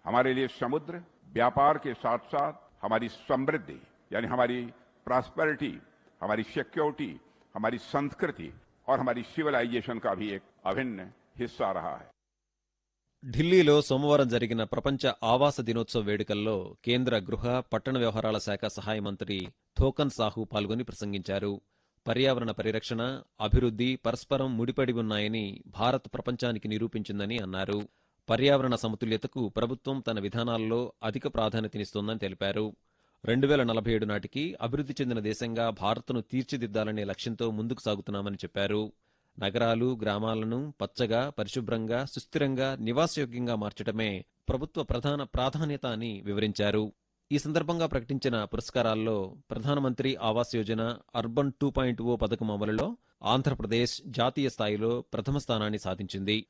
हमारे लिए समुद्र व्यापार के साथ साथ हमारी समृद्धि यानी हमारी प्रॉस्पेरिटी हमारी सिक्योरिटी हमारी संस्कृति और हमारी सिविलाइजेशन का भी एक अभिन्न हिस्सा रहा है ఢిల్లీలో సోమవారం జరిగిన ప్రపంచ ఆవాస దినోత్సవ వేడుకల్లో కేంద్ర గృహ పట్టణ వ్యవహారాల శాఖ సహాయ మంత్రి థోకన్ సాహు పాల్గొని ప్రసంగించారు పర్యావరణ పరిరక్షణ అభివృద్ధి పరస్పరం ముడిపడి ఉన్నాయని భారత్ ప్రపంచానికి నిరూపించిందని అన్నారు పర్యావరణ సమతుల్యతకు ప్రభుత్వం తన విధానాల్లో అధిక ప్రాధాన్యతనిస్తోందని తెలిపారు రెండు వేల నలభై ఏడు నాటికి అభివృద్ధి చెందిన దేశంగా భారత్ను తీర్చిదిద్దాలనే లక్ష్యంతో ముందుకు సాగుతున్నామని చెప్పారు నగరాలు గ్రామాలను పచ్చగా పరిశుభ్రంగా సుస్థిరంగా నివాసయోగ్యంగా మార్చడమే ప్రభుత్వ ప్రధాన ప్రాధాన్యత అని వివరించారు ఈ సందర్భంగా ప్రకటించిన పురస్కారాల్లో Pradhan Mantri Awas Yojana urban two point O పథకం అమలులో ఆంధ్రప్రదేశ్ జాతీయ స్థాయిలో ప్రథమ స్థానాన్ని సాధించింది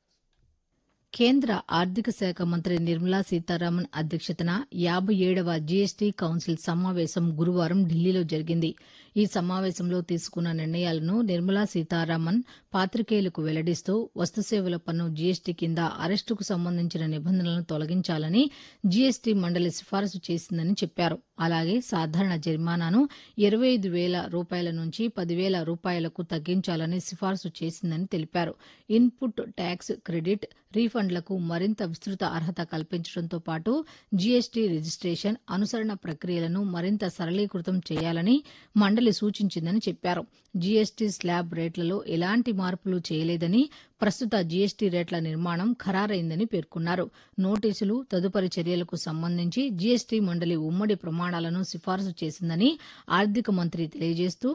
కేంద్ర ఆర్థిక శాఖ మంత్రి నిర్మలా సీతారామన్ అధ్యక్షతన యాభై ఏడవ జీఎస్టీ కౌన్సిల్ సమావేశం గురువారం ఢిల్లీలో జరిగింది ఈ సమావేశంలో తీసుకున్న నిర్ణయాలను నిర్మలా సీతారామన్ పాతికేయులకు వెల్లడిస్తూ వస్తుసేవల పన్ను జీఎస్టీ కింద అరెస్టుకు సంబంధించిన నిబంధనలను తొలగించాలని జీఎస్టీ మండలి సిఫారసు చేసిందని చెప్పారు అలాగే సాధారణ జరిమానాను ఇరవై ఐదు వేల రూపాయల నుంచి పదివేల రూపాయలకు తగ్గించాలని సిఫారసు చేసిందని తెలిపారు ఇన్పుట్ ట్యాక్స్ క్రెడిట్ రీఫండ్లకు మరింత విస్తృత అర్హత కల్పించడంతో పాటు జీఎస్టీ రిజిస్ట్రేషన్ అనుసరణ ప్రక్రియలను మరింత సరళీకృతం చేయాలని మండలి సూచించిందని చెప్పారు జీఎస్టీ స్లాబ్ రేట్లలో ఎలాంటి మార్పులు చేయలేదని ప్రస్తుత జీఎస్టీ రేట్ల నిర్మాణం ఖరారైందని పేర్కొన్నారు నోటీసులు తదుపరి చర్యలకు సంబంధించి జీఎస్టీ మండలి ఉమ్మడి ప్రమాణాలను సిఫారసు చేసిందని ఆర్థిక మంత్రి తెలియజేస్తూ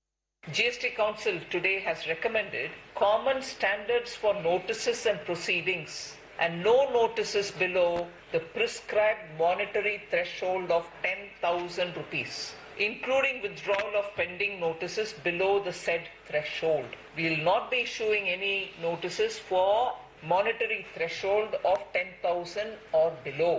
GST Council today has recommended common standards for notices and proceedings and no notices below the prescribed monetary threshold of 10,000 rupees, including withdrawal of pending notices below the said threshold. We will not be issuing any notices for monetary threshold of 10,000 or below.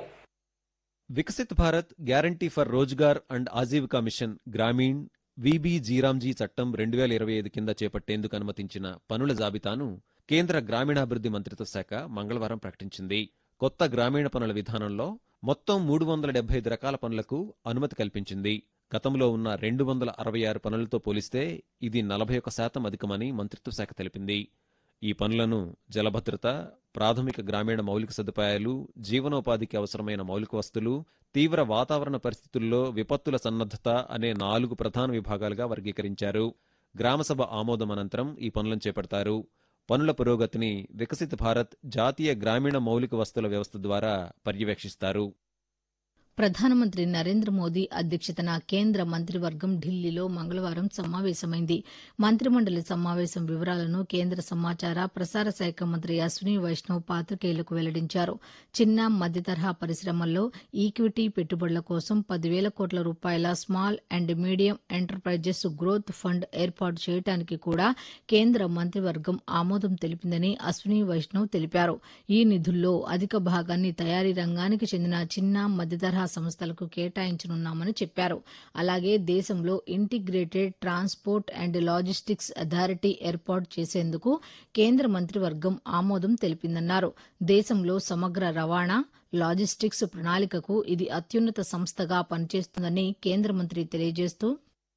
Viksit Bharat guarantee for Rozgar and Ajeevika mission Gramin VB G RAM G చట్టం రెండు వేల ఇరవై ఐదు కింద చేపట్టేందుకు అనుమతించిన పనుల జాబితాను కేంద్ర గ్రామీణాభివృద్ధి మంత్రిత్వ శాఖ మంగళవారం ప్రకటించింది కొత్త గ్రామీణ పనుల విధానంలో మొత్తం మూడు వందల డెబ్బై ఐదు రకాల పనులకు అనుమతి కల్పించింది గతంలో ఉన్న రెండు వందల అరవై ఆరు పనులతో పోలిస్తే ఇది నలభై ఒక్క శాతం అధికమని మంత్రిత్వ శాఖ తెలిపింది ఈ పనులను జలభద్రత ప్రాథమిక గ్రామీణ మౌలిక సదుపాయాలు జీవనోపాధికి అవసరమైన మౌలిక వస్తువులు తీవ్ర వాతావరణ పరిస్థితుల్లో విపత్తుల సన్నద్దత అనే నాలుగు ప్రధాన విభాగాలుగా వర్గీకరించారు గ్రామసభ ఆమోదం అనంతరం ఈ పనులను చేపడతారు పనుల పురోగతిని వికసిత్ భారత్ జాతీయ గ్రామీణ మౌలిక వస్తువుల వ్యవస్థ ద్వారా పర్యవేక్షిస్తారు ప్రధానమంత్రి నరేంద్ర మోదీ అధ్యక్షతన కేంద్ర మంత్రివర్గం ఢిల్లీలో మంగళవారం సమావేశమైంది మంత్రిమండలి సమావేశం వివరాలను కేంద్ర సమాచార ప్రసార శాఖ మంత్రి అశ్విని వైష్ణవ్ పాతికేయులకు వెల్లడించారు చిన్న మధ్యతరహా పరిశ్రమల్లో ఈక్విటీ పెట్టుబడుల కోసం పదివేల కోట్ల రూపాయల small and medium enterprises growth fund ఏర్పాటు చేయడానికి కూడా కేంద్ర మంత్రివర్గం ఆమోదం తెలిపిందని అశ్విని వైష్ణవ్ తెలిపారు ఈ నిధుల్లో అధిక భాగాన్ని తయారీ రంగానికి చెందిన చిన్న మధ్యతరహా సంస్థలకు కేటాయించనున్నామని చెప్పారు అలాగే దేశంలో integrated transport and logistics authority ఏర్పాటు చేసేందుకు కేంద్ర మంత్రివర్గం ఆమోదం తెలిపిందన్నారు దేశంలో సమగ్ర రవాణా లాజిస్టిక్స్ ప్రణాళికకు ఇది అత్యున్నత సంస్థగా పనిచేస్తుందని కేంద్ర మంత్రి తెలియజేస్తూ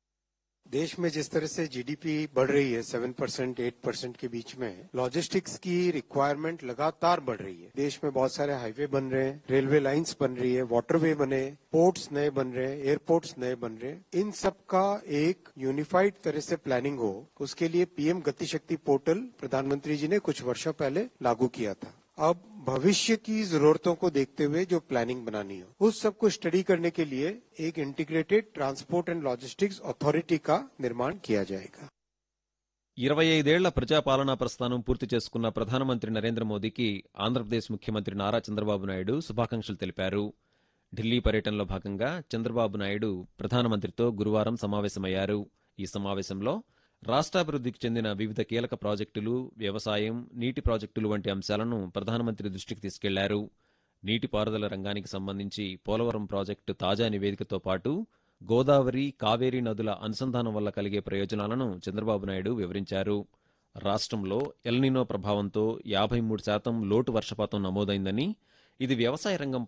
देश में जिस तरह से जीडीपी बढ़ रही है सेवन परसेंट एट परसेंट के बीच में लॉजिस्टिक्स की रिक्वायरमेंट लगातार बढ़ रही है देश में बहुत सारे हाईवे बन रहे हैं रेलवे लाइंस बन रही है वाटरवे बने पोर्ट्स नए बन रहे हैं एयरपोर्ट्स नए बन रहे हैं इन सब का एक यूनिफाइड तरह से प्लानिंग हो उसके लिए पीएम गति शक्ति पोर्टल प्रधानमंत्री जी ने कुछ वर्षों पहले लागू किया था अब भविष्य की जरूरतों को देखते हुए जो प्लानिंग बनानी हो उस सब को स्टडी करने के लिए एक integrated transport and logistics authority का निर्माण किया जाएगा ఇరవై ఐదేళ్ల ప్రజాపాలనా ప్రస్థానం పూర్తి చేసుకున్న ప్రధానమంత్రి నరేంద్ర మోదీకి ఆంధ్రప్రదేశ్ ముఖ్యమంత్రి నారా చంద్రబాబు నాయుడు శుభాకాంక్షలు తెలిపారు ఢిల్లీ పర్యటనలో భాగంగా చంద్రబాబు నాయుడు ప్రధానమంత్రితో గురువారం సమావేశమయ్యారు ఈ సమావేశంలో రాష్ట్రాభివృద్ధికి చెందిన వివిధ కీలక ప్రాజెక్టులు వ్యవసాయం నీటి ప్రాజెక్టులు వంటి అంశాలను ప్రధానమంత్రి దృష్టికి తీసుకెళ్లారు నీటిపారుదల రంగానికి సంబంధించి పోలవరం ప్రాజెక్టు తాజా నివేదికతో పాటు గోదావరి కావేరీ నదుల అనుసంధానం వల్ల కలిగే ప్రయోజనాలను చంద్రబాబు నాయుడు వివరించారు రాష్ట్రంలో ఎల్నినో ప్రభావంతో యాభై మూడు శాతం లోటు వర్షపాతం నమోదైందని ఇది వ్యవసాయ రంగంపై